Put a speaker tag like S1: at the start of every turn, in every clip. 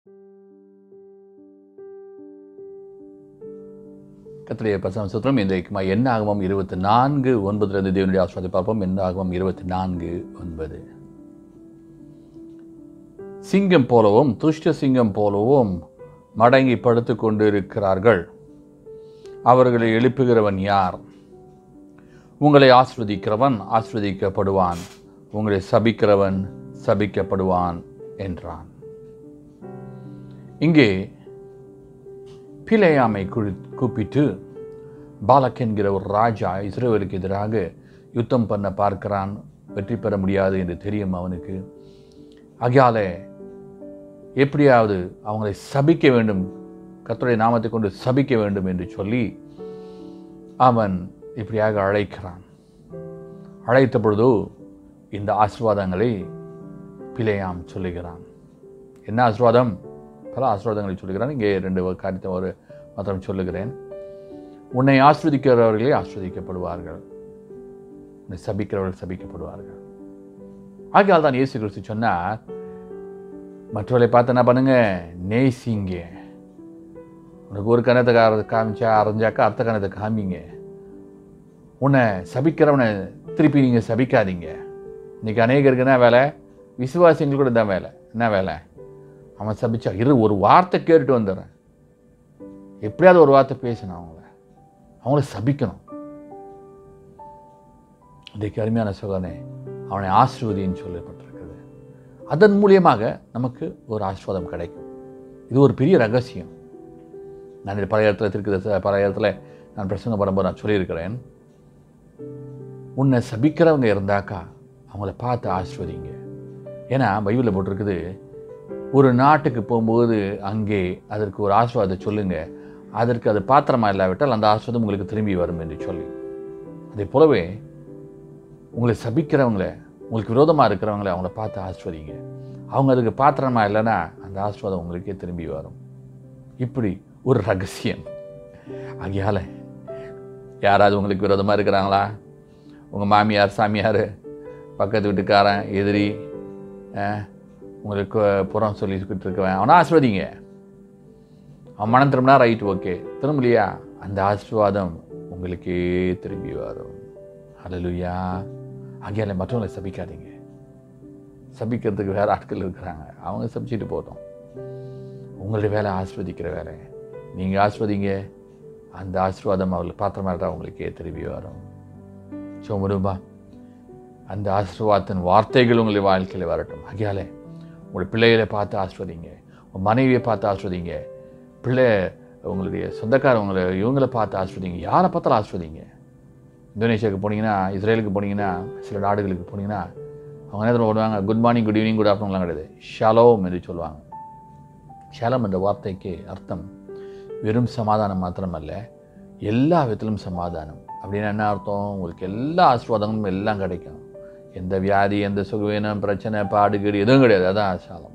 S1: கத்திரிய பசம் சுத்திரம் இன்றைக்கு என்ன ஆகமம் இருபத்தி நான்கு ஒன்பதுலேருந்து தேவனுடைய ஆசிரியத்தை பார்ப்போம் என்ன ஆகமம் இருபத்தி நான்கு ஒன்பது சிங்கம் போலவும் துஷ்ட சிங்கம் போலவும் மடங்கி படுத்து கொண்டிருக்கிறார்கள் அவர்களை எழுப்புகிறவன் யார் உங்களை ஆஸ்வதிக்கிறவன் ஆஸ்வதிக்கப்படுவான் உங்களை சபிக்கிறவன் சபிக்கப்படுவான் என்றான் இங்கே பிழையாமை குழி கூப்பிட்டு பாலக் என்கிற ஒரு ராஜா இஸ்ரேலுக்கு எதிராக யுத்தம் பண்ண பார்க்கிறான் வெற்றி பெற முடியாது என்று தெரியும் அவனுக்கு ஆகையால எப்படியாவது அவங்களை சபிக்க வேண்டும் கர்த்தருடைய நாமத்தை கொண்டு சபிக்க வேண்டும் என்று சொல்லி அவன் இப்படியாக அழைக்கிறான் அழைத்த பொழுதோ இந்த ஆசீர்வாதங்களை பிழையாம் சொல்லுகிறான் என்ன ஆசீர்வாதம் பல ஆசீர்வாதங்களை சொல்லுகிறான் இங்கே ரெண்டு காரியத்தை ஒரு மாத்திரம் சொல்லுகிறேன் உன்னை ஆஸ்வதிக்கிறவர்களே ஆஸ்வதிக்கப்படுவார்கள் உன்னை சபிக்கிறவர்கள் சபிக்கப்படுவார்கள் ஆகையால் தான் இயேசு கிறிஸ்து சொன்னார் மற்றவர்களை பார்த்து என்ன பண்ணுங்க நேசிங்க உனக்கு ஒரு கணத்தை காமிச்சா அரைஞ்சாக்கா அர்த்த கணத்தை காமிங்க உன்னை சபிக்கிறவனை திருப்பி நீங்கள் சபிக்காதீங்க இன்னைக்கு அநேகருக்கு என்ன வேலை விசுவாசிங்களுக்கு கூட தான் வேலை என்ன வேலை அவன் சபிச்சா இரு ஒரு வார்த்தை கேட்டுட்டு வந்துடுறேன் எப்படியாவது ஒரு வார்த்தை பேசணும் அவங்கள அவங்கள சபிக்கணும் இன்றைக்கு அருமையான சோதனை அவனை ஆசிர்வதின்னு சொல்லப்பட்டிருக்கிறது அதன் மூலியமாக நமக்கு ஒரு ஆசிர்வாதம் கிடைக்கும் இது ஒரு பெரிய ரகசியம் நான் இது பல இடத்துல இருக்கிற பல இடத்துல நான் பிரசங்க பண்ணும்போது நான் சொல்லியிருக்கிறேன் உன்னை சபிக்கிறவங்க இருந்தாக்கா அவங்கள பார்த்து ஆசிர்வதிங்க ஏன்னா பைபிளில் போட்டிருக்குது ஒரு நாட்டுக்கு போகும்போது அங்கே அதற்கு ஒரு ஆசீர்வாதத்தை சொல்லுங்க அதற்கு அது பாத்திரமா இல்லாவிட்டால் அந்த ஆசீர்வாதம் உங்களுக்கு திரும்பி வரும் என்று சொல்லி அதே போலவே உங்களை சபிக்கிறவங்கள உங்களுக்கு விரோதமாக இருக்கிறவங்கள அவங்கள பார்த்து ஆஸ்வதிங்க அவங்க அதுக்கு பாத்திரமா இல்லைன்னா அந்த ஆசீர்வாதம் உங்களுக்கே திரும்பி வரும் இப்படி ஒரு ரகசியம் ஆகையால யாராவது உங்களுக்கு விரோதமாக இருக்கிறாங்களா உங்கள் மாமியார் சாமியார் பக்கத்து வீட்டுக்காரன் எதிரி உங்களுக்கு புறம் சொல்லிக்கிட்டு இருக்கவன் அவனை ஆசிர்வதிங்க அவன் மனம் திரும்பினா ரைட் ஓகே திரும்பலையா அந்த ஆசீர்வாதம் உங்களுக்கே திரும்பி வரும் அலலுயா அங்கேயால மற்றவங்களை சபிக்காதீங்க சபிக்கிறதுக்கு வேறு ஆட்கள் இருக்கிறாங்க அவங்க சபிச்சுட்டு போட்டோம் உங்களுடைய வேலை ஆஸ்வதிக்கிற வேலை நீங்கள் ஆஸ்வதிங்க அந்த ஆசீர்வாதம் அவர்களுக்கு பாத்திரமாட்டா உங்களுக்கே திரும்பி வரும் ஸோ முருபா அந்த ஆசீர்வாதத்தின் வார்த்தைகள் உங்களுடைய வாழ்க்கையில் வரட்டும் ஆகையாலே உங்களுடைய பிள்ளைகளை பார்த்து ஆஸ்வதிங்க உங்கள் மனைவியை பார்த்து ஆஸ்வதிங்க பிள்ளை உங்களுடைய சொந்தக்காரவங்களை இவங்களை பார்த்து ஆஸ்வதிங்க யாரை பார்த்தாலும் ஆஸ்வதிங்க இந்தோனேஷியாவுக்கு போனீங்கன்னா இஸ்ரேலுக்கு போனீங்கன்னா சில நாடுகளுக்கு போனீங்கன்னா அவங்க நேரத்தில் ஓடுவாங்க good morning good evening good ஆஃப்டர்நூன்லாம் கிடையாது ஷலோம் என்று சொல்லுவாங்க ஷலம் என்ற வார்த்தைக்கு அர்த்தம் வெறும் சமாதானம் மாத்திரமல்ல எல்லா விதத்திலும் சமாதானம் அப்படின்னா என்ன அர்த்தம் உங்களுக்கு எல்லா ஆசீர்வாதங்களும் எல்லாம் கிடைக்கும் எந்த வியாதி எந்த சுகவீனம் பிரச்சனை பாடுகீடு எதுவும் கிடையாது அதான் ஆசாலம்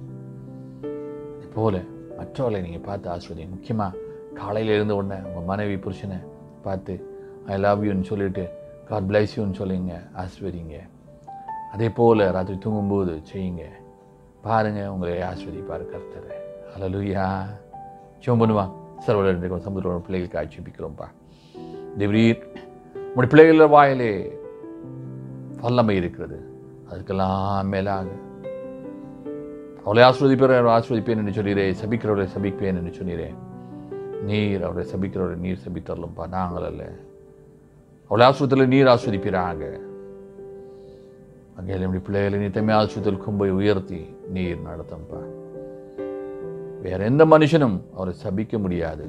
S1: போல மற்றவர்களை நீங்கள் பார்த்து ஆஸ்வதிங்க முக்கியமாக காலையில் எழுந்த உடனே உங்கள் மனைவி புருஷனை பார்த்து ஐ லவ் யூன்னு சொல்லிட்டு காட் பிளைஸ் யூன்னு சொல்லுங்க ஆஸ்வதிங்க அதே போல் ராத்திரி தூங்கும்போது செய்யுங்க பாருங்கள் உங்களை ஆஸ்வதிப்பார் கர்த்தர் அலலுயா சிவம் பண்ணுவான் சர்வ சமுதிர பிள்ளைகளுக்கு ஆட்சிப்பிக்கிறோம்ப்பா தேவரீர் உங்களுடைய பிள்ளைகள வாயிலே வல்லமை இருக்கிறது அதுக்கெல்லாம் மேலாக அவளை ஆஸ்வதிப்பேன் ஆஸ்வதிப்பேன் என்று சொல்லிறே சபிக்கிறவர்களை சபிப்பேன் என்று சொன்னீரேன் நீர் அவரை சபிக்கிறவரை நீர் சபித்தரலும்ப்பா நாங்கள் அல்ல அவளை ஆஸ்வத்தில் நீர் ஆஸ்வதிப்பீராங்க அங்கே எப்படி பிள்ளைகளை நீ தம்மை ஆஸ்வத்தில் கும்பை உயர்த்தி நீர் நடத்தம்பா வேற எந்த மனுஷனும் அவரை சபிக்க முடியாது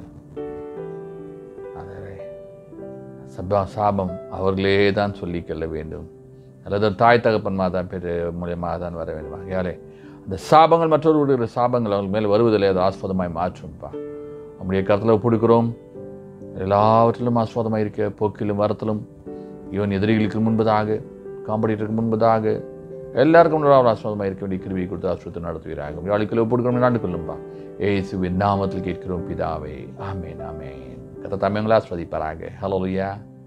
S1: சபா சாபம் அவர்களே தான் சொல்லி கொள்ள வேண்டும் அல்லது தாய் தகப்பன் மாதான் பெரு மூலியமாக தான் வர வேண்டும் ஆகையாலே அந்த சாபங்கள் மற்றவர்களுடைய சாபங்கள் அவங்க மேல் வருவதில்லை அது ஆஸ்வாதமாய் மாற்றும்ப்பா நம்முடைய கருத்தில் பிடிக்கிறோம் எல்லாவற்றிலும் ஆஸ்வாதமாக இருக்க போக்கிலும் வரத்திலும் இவன் எதிரிகளுக்கு முன்பதாக காம்படிட்டருக்கு முன்பதாக எல்லாருக்கும் ஒரு ஆஸ்வாதமாக இருக்க வேண்டிய கிருவியை கொடுத்து ஆஸ்வத்தை நடத்துவீராக வியாழிக்குள்ள பிடிக்கிறோம் நாண்டு கொள்ளும்பா ஏசுவின் நாமத்தில் கேட்கிறோம் பிதாவே ஆமேன் ஆமேன் கத்த தமிழங்களா ஆஸ்வதிப்பாராக ஹலோ ஐயா